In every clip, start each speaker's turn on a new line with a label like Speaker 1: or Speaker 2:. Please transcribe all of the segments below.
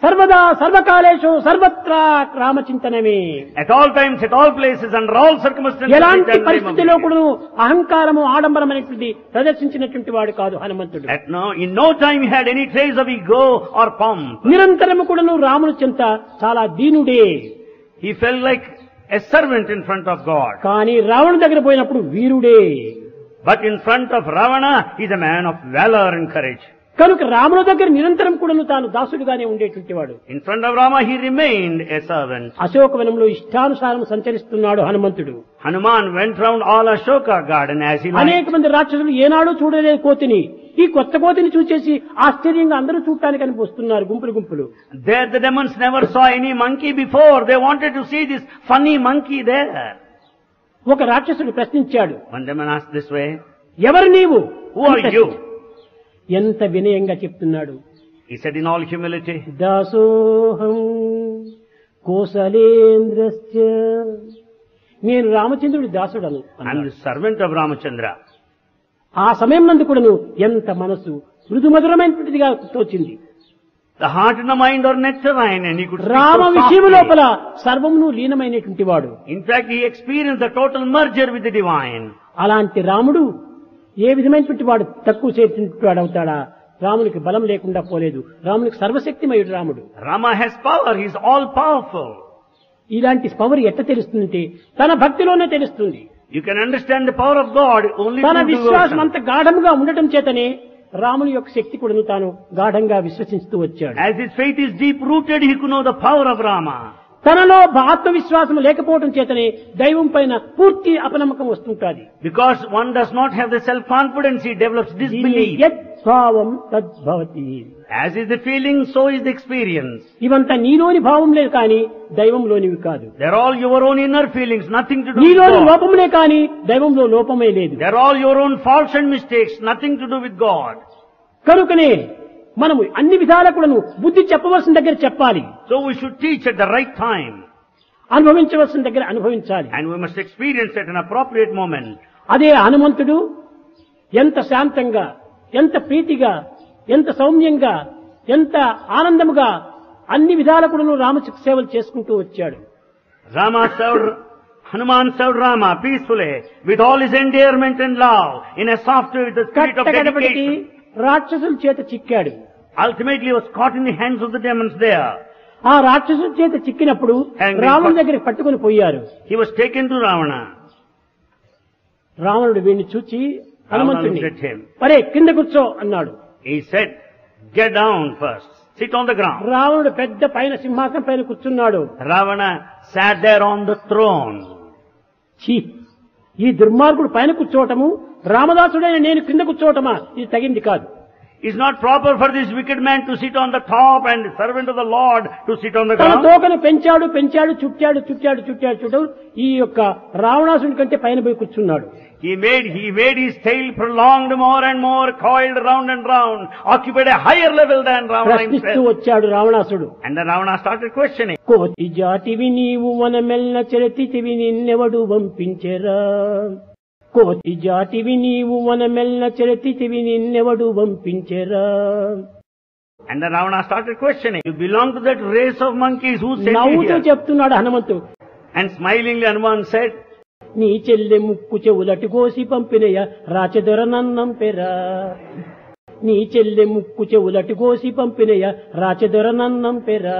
Speaker 1: సర్వదా సర్వకాలేషు సర్వత్రా రామచింతనమే
Speaker 2: At all times, at all places, under all circumstances,
Speaker 1: ఎలాంటి
Speaker 2: it has
Speaker 1: పరిస్థితిలో
Speaker 2: remained.
Speaker 1: కూడా అహంకారము ఆడంబరం అనేటువంటి ప్రదర్శించినటువంటి వాడు కాదు హనుమంతుడు
Speaker 2: At no, in no time he had any trace of ego or pomp.
Speaker 1: నిరంతరము కూడాను రాముని చెంత చాలా దీనుడే
Speaker 2: He felt like a servant in front of God.
Speaker 1: కానీ రావణు దగ్గర పోయినప్పుడు వీరుడే
Speaker 2: But in front of Ravana, he is a man of valor and courage.
Speaker 1: కనుక రాముని దగ్గర నిరంతరం కూడాను తాను దాసుడుగానే ఉండేటువంటి వాడు
Speaker 2: In front of Rama, he remained a servant.
Speaker 1: అశోకవనంలో ఇష్టానుసారం సంచరిస్తున్నాడు హనుమంతుడు
Speaker 2: Hanuman went round all Ashoka garden as he liked.
Speaker 1: అనేక మంది రాక్షసులు ఏనాడూ చూడలేదు కోతిని ఈ కొత్త కోతిని చూసేసి ఆశ్చర్యంగా అందరూ చూడటానికి అని వస్తున్నారు గుంపులు గుంపులు
Speaker 2: There the demons never saw any monkey before. They wanted to see this funny monkey there.
Speaker 1: ఒక రాక్షసుడు ప్రశ్నించాడు
Speaker 2: One demon asked this way,
Speaker 1: ఎవరు నీవు
Speaker 2: Who are you?
Speaker 1: ఎంత వినయంగా చెప్తున్నాడు
Speaker 2: He said in all humility,
Speaker 1: దాసోహం కోసలేంద్రస్య నేను రామచంద్రుడి దాసుడను
Speaker 2: I'm
Speaker 1: అన్నాడు.
Speaker 2: the servant of Ramachandra.
Speaker 1: ఆ సమయం నందు కూడాను ఎంత మనసు మృదు మధురమైనటువంటిదిగా తోచింది
Speaker 2: The heart and the mind are nectarine and he could speak
Speaker 1: Rama
Speaker 2: so
Speaker 1: విషయం
Speaker 2: softly.
Speaker 1: లోపల సర్వమును లీనమైనటువంటి వాడు
Speaker 2: In fact, he experienced the total merger with the divine.
Speaker 1: అలాంటి రాముడు ఏ విధమైనటువంటి వాడు తక్కువ చేసినటువంటి వాడు అవుతాడా రామునికి బలం లేకుండా పోలేదు రామునికి సర్వశక్తిమయుడు రాముడు
Speaker 2: Rama has power. He's all powerful.
Speaker 1: ఇలాంటి పవర్ ఎట్ట తెలుస్తుందంటే తన భక్తిలోనే తెలుస్తుంది
Speaker 2: You can understand the power of God only
Speaker 1: తన
Speaker 2: through
Speaker 1: విశ్వాసం
Speaker 2: devotion.
Speaker 1: అంత గాఢంగా ఉండటం చేతనే రాముని యొక్క శక్తి కూడాను తాను గాఢంగా విశ్వసిస్తూ వచ్చాడు
Speaker 2: As his faith is deep rooted, he could know the power of Rama.
Speaker 1: తనలో ఆత్మవిశ్వాసం లేకపోవడం చేతనే దైవం పైన పూర్తి అపనమ్మకం వస్తుంటాది
Speaker 2: Because one does not have the self-confidence, he develops disbelief.
Speaker 1: యద్భావం తద్భవతి
Speaker 2: As is the feeling, so is the experience.
Speaker 1: ఇవంతా నీలోని భావం లేదు కానీ దైవంలోనివి కాదు
Speaker 2: They're all your own inner feelings, nothing to do with
Speaker 1: నీలోని
Speaker 2: God.
Speaker 1: లోపములే కానీ దైవంలో లోపమే లేదు
Speaker 2: They're all your own faults and mistakes, nothing to do with God.
Speaker 1: కనుకనే మనము అన్ని విధాల కూడాను బుద్ధి చెప్పవలసిన దగ్గర చెప్పాలి
Speaker 2: So we should teach at the right time.
Speaker 1: అనుభవించవలసిన దగ్గర అనుభవించాలి
Speaker 2: And we must experience at an appropriate moment.
Speaker 1: అదే హనుమంతుడు ఎంత శాంతంగా ఎంత ప్రీతిగా ఎంత సౌమ్యంగా ఎంత ఆనందముగా అన్ని విధాల కూడాను రామ సేవలు చేసుకుంటూ వచ్చాడు
Speaker 2: Rama served, Hanuman served Rama peacefully with all his endearment and love in a soft way with the spirit of
Speaker 1: కట్టకడపటికి
Speaker 2: dedication.
Speaker 1: రాక్షసుల చేత చిక్కాడు
Speaker 2: Ultimately he was caught in the hands of the demons there.
Speaker 1: ఆ రాక్షసుల చేత చిక్కినప్పుడు
Speaker 2: And
Speaker 1: రాముడి దగ్గరికి పట్టుకుని పోయారు
Speaker 2: He was taken to Ravana.
Speaker 1: రావణుడు వీడిని చూచి హనుమంతుడిని
Speaker 2: looked at him.
Speaker 1: పరే కింద కూర్చో అన్నాడు
Speaker 2: He said, get down first. Sit on the ground.
Speaker 1: రావణుడు పెద్ద పైన సింహాసనం పైన కూర్చున్నాడు
Speaker 2: Ravana sat there on the throne.
Speaker 1: ఛీ ఈ దుర్మార్గుడు పైన కూర్చోవటము రామదాసుడైన నేను కింద కూర్చోవటమా ఇది తగింది కాదు
Speaker 2: It's not proper for this wicked man to sit on the top and the servant of the Lord to sit on the
Speaker 1: తన
Speaker 2: ground.
Speaker 1: తోకను పెంచాడు పెంచాడు చుట్టాడు చుట్టాడు చుట్టాడు చుట్టాడు ఈ యొక్క రావణాసుడి కంటే పైన పోయి కూర్చున్నాడు
Speaker 2: He made, he made his tail prolonged more and more, coiled round and round, occupied a higher level than Ravana
Speaker 1: ప్రశ్నిస్తూ
Speaker 2: himself.
Speaker 1: వచ్చాడు రావణాసుడు
Speaker 2: And then Ravana started questioning.
Speaker 1: కోతి జాతివి నీవు వనమెల్ల చెరతివి నిన్నెవడు వంపించెరా కోతి జాతివి నీవు వనమెల్ల చెరతివి నిన్నెవడు వంపించెరా
Speaker 2: And then Ravana started questioning. You belong to that race of monkeys who sent you
Speaker 1: నవ్వుతూ
Speaker 2: here?
Speaker 1: చెప్తున్నాడు Hanumanthu
Speaker 2: And smilingly Hanuman said,
Speaker 1: నీ చెల్లె ముక్కు చెవులటి కోసి పంపినయ రాచదొర నన్నం పెరా నీ చెల్లె ముక్కు చెవులటి కోసి పంపినయ రాచదొర నన్నం పెరా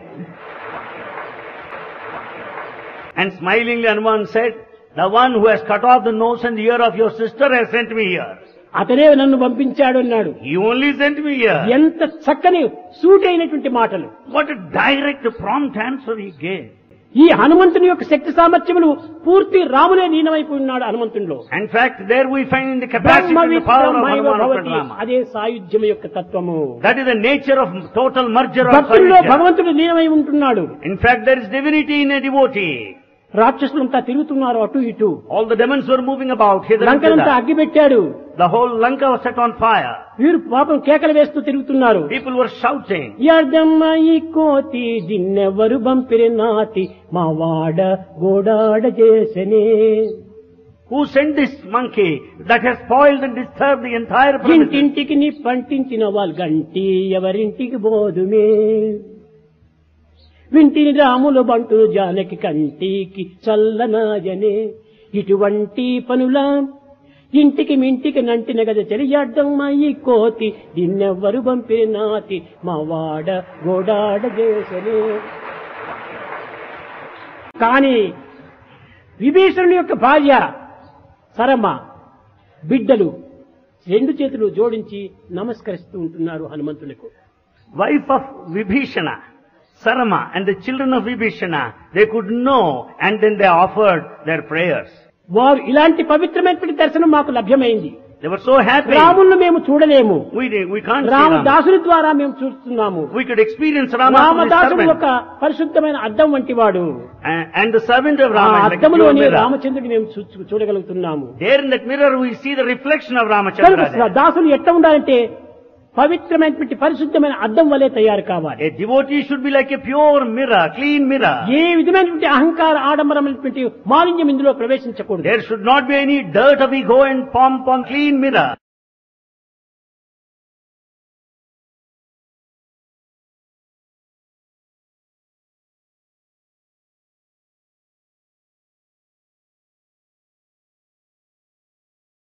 Speaker 2: and smilingly Hanuman said, the one who has cut off the nose and ear of your sister has sent me here.
Speaker 1: అతనే నన్ను పంపించాడు అన్నాడు
Speaker 2: He only sent me here.
Speaker 1: ఎంత చక్కని సూట్ అయినటువంటి మాటలు
Speaker 2: What a direct, prompt answer he gave.
Speaker 1: ఈ హనుమంతుని యొక్క శక్తి సామర్థ్యములు పూర్తి రాములే లీనమైపోయి ఉన్నాడు హనుమంతునిలో
Speaker 2: In fact, there we find in the capacity
Speaker 1: Brahma
Speaker 2: and the power of
Speaker 1: విక్రమైవ
Speaker 2: Hanuman of
Speaker 1: భవతి.
Speaker 2: Rama.
Speaker 1: అదే సాయుధ్యం యొక్క తత్వము
Speaker 2: That is the nature of total merger of
Speaker 1: భక్తుల్లో
Speaker 2: Sayujya.
Speaker 1: భగవంతుడు లీనమై ఉంటున్నాడు
Speaker 2: In fact, there is divinity in a devotee.
Speaker 1: రాక్షసులంతా తిరుగుతున్నారు అటు ఇటు
Speaker 2: All the demons were moving about hither and
Speaker 1: లంకనంతా
Speaker 2: thither.
Speaker 1: అగ్గి పెట్టాడు
Speaker 2: The whole Lanka was set on fire.
Speaker 1: వీరు పాపం కేకలు వేస్తూ తిరుగుతున్నారు
Speaker 2: People were shouting.
Speaker 1: యర్దమ్మ ఈ కోతి దిన్నెవరు బంపిరి నాటి మా వాడ గోడాడ చేసనే
Speaker 2: Who sent this monkey that has spoiled and disturbed the entire premises?
Speaker 1: ఇంటింటికి నీ పంటించిన వాళ్ళు గంటి ఎవరింటికి బోదుమే వింటిని రాములు బంటు జానకి కంటికి చల్లనాయనే ఇటువంటి పనుల ఇంటికి మింటికి నంటిన గద చెలియాడ్డం ఈ కోతి దీన్నెవ్వరు పంపిన నాతి మా వాడ గోడాడ చేసనే కానీ విభీషణుని యొక్క భార్య సరమ బిడ్డలు రెండు చేతులు జోడించి నమస్కరిస్తూ ఉంటున్నారు హనుమంతులకు
Speaker 2: Wife of Vibhishana, Sarama and the children of Vibhishana, they could know and then they offered their prayers.
Speaker 1: వారు ఇలాంటి పవిత్రమైనటువంటి దర్శనం మాకు లభ్యమైంది
Speaker 2: They were so happy.
Speaker 1: రాములను మేము చూడలేము
Speaker 2: We, we can't see Rama.
Speaker 1: రామదాసుని ద్వారా మేము చూస్తున్నాము
Speaker 2: We could experience Rama from his
Speaker 1: రామదాసుడు
Speaker 2: servant.
Speaker 1: ఒక పరిశుద్ధమైన అద్దం వంటి వాడు
Speaker 2: And, and the servant of
Speaker 1: ఆ
Speaker 2: Rama is like a pure
Speaker 1: అద్దములోని
Speaker 2: mirror.
Speaker 1: రామచంద్రుడిని మేము చూ- చూడగలుగుతున్నాము
Speaker 2: There in that mirror we see the reflection of Ramachandra.
Speaker 1: కనుక
Speaker 2: there.
Speaker 1: దాసులు ఎట్లా ఉండాలంటే పవిత్రమైనటువంటి పరిశుద్ధమైన అద్దం వలె తయారు కావాలి
Speaker 2: A devotee should be like a pure mirror, clean mirror.
Speaker 1: ఏ విధమైనటువంటి అహంకార ఆడంబరమైనటువంటి మాలిన్యం ఇందులో ప్రవేశించకూడదు
Speaker 2: There should not be any dirt of ego and pomp on clean mirror.